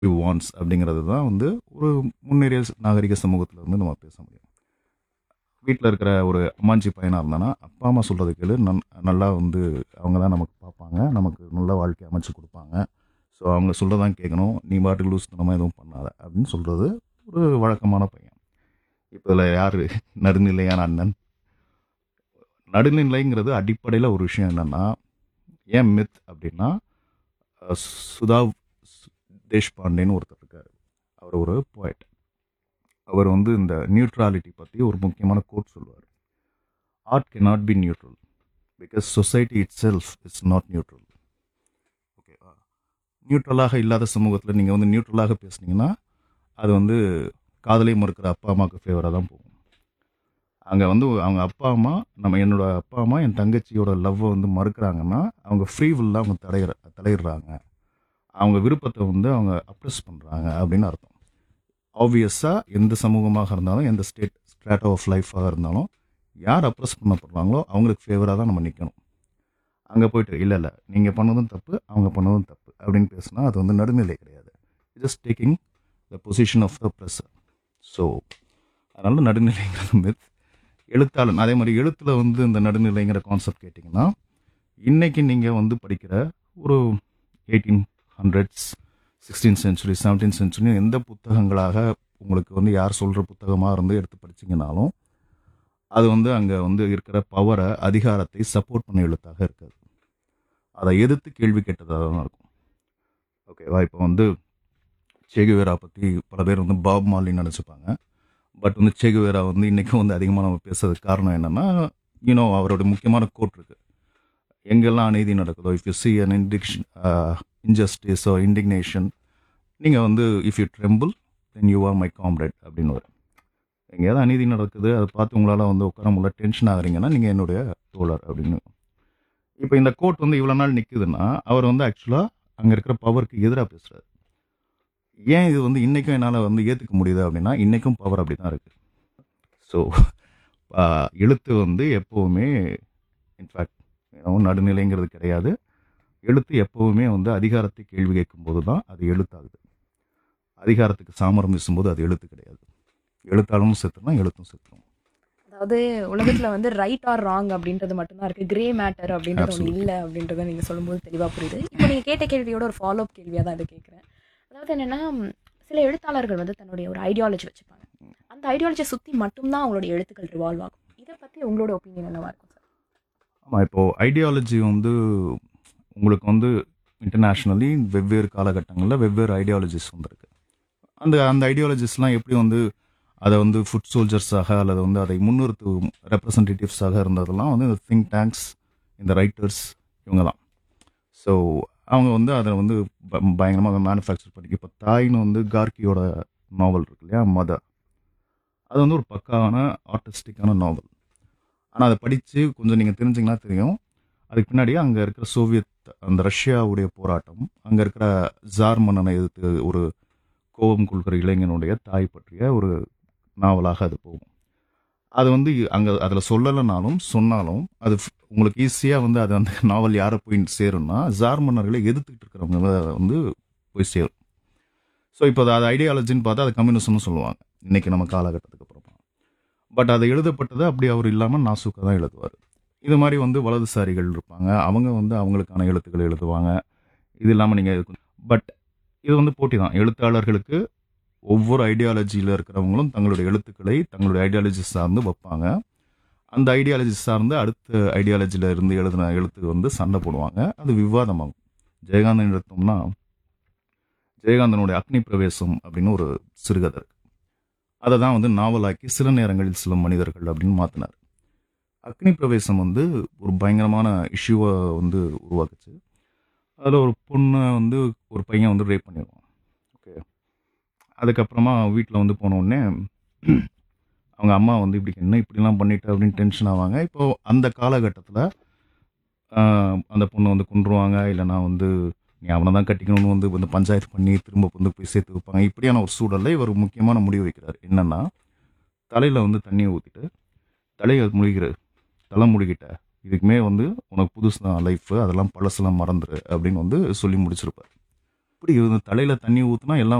Wants அப்படிங்கிறது தான் வந்து ஒரு முன்னேறிய நாகரிக சமூகத்தில் வந்து நம்ம பேச முடியும் வீட்டில் இருக்கிற ஒரு அம்மாஞ்சி பையனாக இருந்தானா அப்பா அம்மா சொல்கிறது கேளு நன் நல்லா வந்து அவங்க தான் நமக்கு பார்ப்பாங்க நமக்கு நல்ல வாழ்க்கை அமைச்சு கொடுப்பாங்க ஸோ அவங்க சொல்கிறதான் கேட்கணும் நீ பாட்டுக்கு லூஸ் தனமாக எதுவும் பண்ணாத அப்படின்னு சொல்கிறது ஒரு வழக்கமான பையன் இப்போ இதில் யார் நடுநிலையான அண்ணன் நடுநிலைங்கிறது அடிப்படையில் ஒரு விஷயம் என்னென்னா ஏன் மித் அப்படின்னா அஹ், சுதா சு- தேஷ்பாண்டேன்னு ஒருத்தர் இருக்கார் அவர் ஒரு போயட் அவர் வந்து இந்த நியூட்ராலிட்டி பற்றி ஒரு முக்கியமான கோட் சொல்லுவார் art can not be neutral because society itself it's not neutral ஓகேவா நியூட்ரலாக இல்லாத சமூகத்தில் நீங்கள் வந்து நியூட்ரலாக பேசுனீங்கன்னா அது வந்து காதலை மறுக்கிற அப்பா அம்மாவுக்கு ஃபேவராக தான் போகும் அங்கே வந்து அவங்க அப்பா அம்மா நம்ம என்னோட அப்பா அம்மா என் தங்கச்சியோட லவ்வை வந்து மறுக்கிறாங்கன்னா அவங்க ஃப்ரீ வில்லாக அவங்க தலையிற தலையிடுறாங்க அவங்க விருப்பத்தை வந்து அவங்க அப்ரெஸ் பண்ணுறாங்க அப்படின்னு அர்த்தம் ஆப்வியஸாக எந்த சமூகமாக இருந்தாலும் எந்த ஸ்டேட் ஸ்ட்ராட் ஆஃப் லைஃபாக இருந்தாலும் யார் அப்ரெஸ் பண்ணப்படுறாங்களோ அவங்களுக்கு ஃபேவராக தான் நம்ம நிற்கணும் அங்கே போயிட்டு இல்லை இல்லை நீங்கள் பண்ணதும் தப்பு அவங்க பண்ணதும் தப்பு அப்படின்னு பேசினா அது வந்து நடுநிலை கிடையாது just taking the position of the press so அதனால் நடுநிலைங்கிறது மித் எழுத்தாளன் அதே மாதிரி எழுத்தில் வந்து இந்த நடுநிலைங்கிற கான்செப்ட் கேட்டிங்கன்னா இன்னைக்கு நீங்கள் வந்து படிக்கிற ஒரு eighteen hundreds sixteen century seventeen century எந்த புத்தகங்களாக உங்களுக்கு வந்து யார் சொல்கிற புத்தகமாக இருந்து எடுத்து படிச்சீங்கனாலும் அது வந்து அங்கே வந்து இருக்கிற பவரை அதிகாரத்தை சப்போர்ட் பண்ண எழுத்தாக இருக்காது அதை எதிர்த்து கேள்வி கேட்டதாக தான் இருக்கும் ஓகேவா இப்போ வந்து சேகுவேரா பற்றி பல பேர் வந்து பாப் மாலி நினச்சிப்பாங்க பட் வந்து சேகுவேரா வந்து இன்றைக்கும் வந்து அதிகமாக நம்ம பேசுறதுக்கு காரணம் என்னென்னா யூனோ அவரோட முக்கியமான கோட் இருக்கு எங்கெல்லாம் அநீதி நடக்குதோ if you see an indiction injustice oh indignation நீங்கள் வந்து if you tremble then you are my comrade அப்படின்னு வரும் எங்கேயாவது அநீதி நடக்குது அதை பார்த்து உங்களால் வந்து உட்கார முடியல டென்ஷன் ஆகுறீங்கன்னா நீங்கள் என்னுடைய தோழர் அப்படின்னு இப்போ இந்த கோட் வந்து இவ்வளோ நாள் நிற்குதுன்னா அவர் வந்து ஆக்சுவலாக அங்கே இருக்கிற பவருக்கு எதிராக பேசுகிறார் ஏன் இது வந்து இன்றைக்கும் என்னால் வந்து ஏற்றுக்க முடியுது அப்படின்னா இன்றைக்கும் பவர் அப்படி தான் இருக்குது ஸோ எழுத்து வந்து எப்போவுமே இன்ஃபேக்ட் நடுநிலைங்கிறது கிடையாது எழுத்து எப்போவுமே வந்து அதிகாரத்தை கேள்வி கேட்கும்போது தான் அது எழுத்தாகுது அதிகாரத்துக்கு சாமரம் வீசும்போது அது எழுத்து கிடையாது எழுத்தாளனும் செத்துனா எழுத்தும் செத்துரும் அதாவது உலகத்துல வந்து ரைட் ஆர் ராங் அப்படின்றது மட்டும்தான் இருக்கு கிரே மேட்டர் அப்படின்றது ஒன்று Absolutely. இல்லை அப்படின்றத நீங்க சொல்லும்போது தெளிவா புரியுது இப்போ நீங்க கேட்ட கேள்வியோட ஒரு ஃபாலோ அப் கேள்வியா தான் இதை கேட்குறேன் அதாவது என்னன்னா ம், சில எழுத்தாளர்கள் வந்து தன்னுடைய ஒரு ஐடியாலஜி வச்சுப்பாங்க அந்த ஐடியாலஜியை சுத்தி மட்டும்தான் அவங்களுடைய எழுத்துக்கள் ரிவால்வ் ஆகும் இதை பத்தி உங்களோட ஒப்பீனியன் என்னவா இருக்கும் சார் ஆமாம் இப்போது ஐடியாலஜி வந்து உங்களுக்கு வந்து இன்டர்நேஷ்னலி வெவ்வேறு காலகட்டங்களில் வெவ்வேறு ஐடியாலஜிஸ் வந்திருக்கு அந்த அந்த ஐடியாலஜிஸ்லாம் எப்படி வந்து அதை வந்து ஃபுட் சோல்ஜர்ஸாக அல்லது வந்து அதை முன்னிறுத்தும் ரெப்ரசன்டேட்டிவ்ஸாக இருந்ததெல்லாம் வந்து இந்த திங்க் டேங்க்ஸ் இந்த ரைட்டர்ஸ் இவங்க தான் ஸோ அவங்க வந்து அதை வந்து ப- பயங்கரமாக மேனுஃபேக்சர் பண்ணி இப்போ தாய்னு வந்து கார்கியோட நாவல் இருக்கு இல்லையா மதர் அது வந்து ஒரு பக்காவான ஆர்டிஸ்டிக்கான நாவல் ஆனால் அதை படித்து கொஞ்சம் நீங்கள் தெரிஞ்சிங்கன்னா தெரியும் அதுக்கு பின்னாடி அங்கே இருக்கிற சோவியத் அந்த ரஷ்யாவுடைய போராட்டம் அங்கே இருக்கிற ஜார் மன்னனை எதிர்த்து ஒரு கோபம் கொள்கிற இளைஞனுடைய தாய் பற்றிய ஒரு நாவலாக அது போகும் அது வந்து அங்கே அதில் சொல்லலைனாலும் சொன்னாலும் அது ஃப்- உங்களுக்கு ஈஸியாக வந்து அது அந்த நாவல் யாரை போய் சேரும்னா ஜார் மன்னர்களை எதிர்த்துக்கிட்டு இருக்கிறவங்க வந்து போய் சேரும் ஸோ இப்போ அது ஐடியாலஜின்னு பார்த்தா அது கம்யூனிசம்னு சொல்லுவாங்க இன்னைக்கு நம்ம காலகட்டத்துக்கு அப்புறமா பட் அது எழுதப்பட்டது அப்படி அவர் இல்லாமல் நாசுக்காக தான் எழுதுவார் இது மாதிரி வந்து வலதுசாரிகள் இருப்பாங்க அவங்க வந்து அவங்களுக்கான எழுத்துக்களை எழுதுவாங்க இது இல்லாமல் நீங்கள் பட் இது வந்து போட்டி தான் எழுத்தாளர்களுக்கு ஒவ்வொரு ஐடியாலஜியில் இருக்கிறவங்களும் தங்களுடைய எழுத்துக்களை தங்களுடைய ஐடியாலஜி சார்ந்து வைப்பாங்க அந்த ஐடியாலஜி சார்ந்து அடுத்த ஐடியாலஜியில் இருந்து எழுதின எழுத்து வந்து சண்டை போடுவாங்க அது விவாதமாகும் ஜெயகாந்தன் எடுத்தோம்னா ஜெயகாந்தனுடைய அக்னி பிரவேசம் அப்படின்னு ஒரு சிறுகதை இருக்கு அதை தான் வந்து நாவலாக்கி சில நேரங்களில் சில மனிதர்கள் அப்படின்னு மாற்றினார் அக்னி பிரவேசம் வந்து ஒரு பயங்கரமான இஷ்யூவை வந்து உருவாக்குச்சு அதில் ஒரு பொண்ணை வந்து ஒரு பையன் வந்து ரேப் பண்ணிடுவான் ஓகே அதுக்கப்புறமா வீட்டில் வந்து போன உடனே அவங்க அம்மா வந்து இப்படி என்ன இப்படிலாம் பண்ணிட்டு அப்படின்னு டென்ஷன் ஆவாங்க இப்போ அந்த காலகட்டத்தில் அந்த பொண்ணை வந்து கொன்றுவாங்க இல்லைனா வந்து நீ அவனை தான் கட்டிக்கணும்னு வந்து வந்து பஞ்சாயத்து பண்ணி திரும்ப வந்து போய் சேர்த்து வைப்பாங்க இப்படியான ஒரு சூழலில் இவர் ஒரு முக்கியமான முடிவு வைக்கிறார் என்னன்னா தலையில் வந்து தண்ணியை ஊற்றிட்டு தலையை முழுகிற தலை முழுகிட்ட இதுக்குமே வந்து உனக்கு புதுசு தான் லைஃப் அதெல்லாம் பழசெல்லாம் மறந்துரு அப்படின்னு வந்து சொல்லி முடிச்சிருப்பார் எப்படி தலையில் தண்ணி ஊற்றுனா எல்லாம்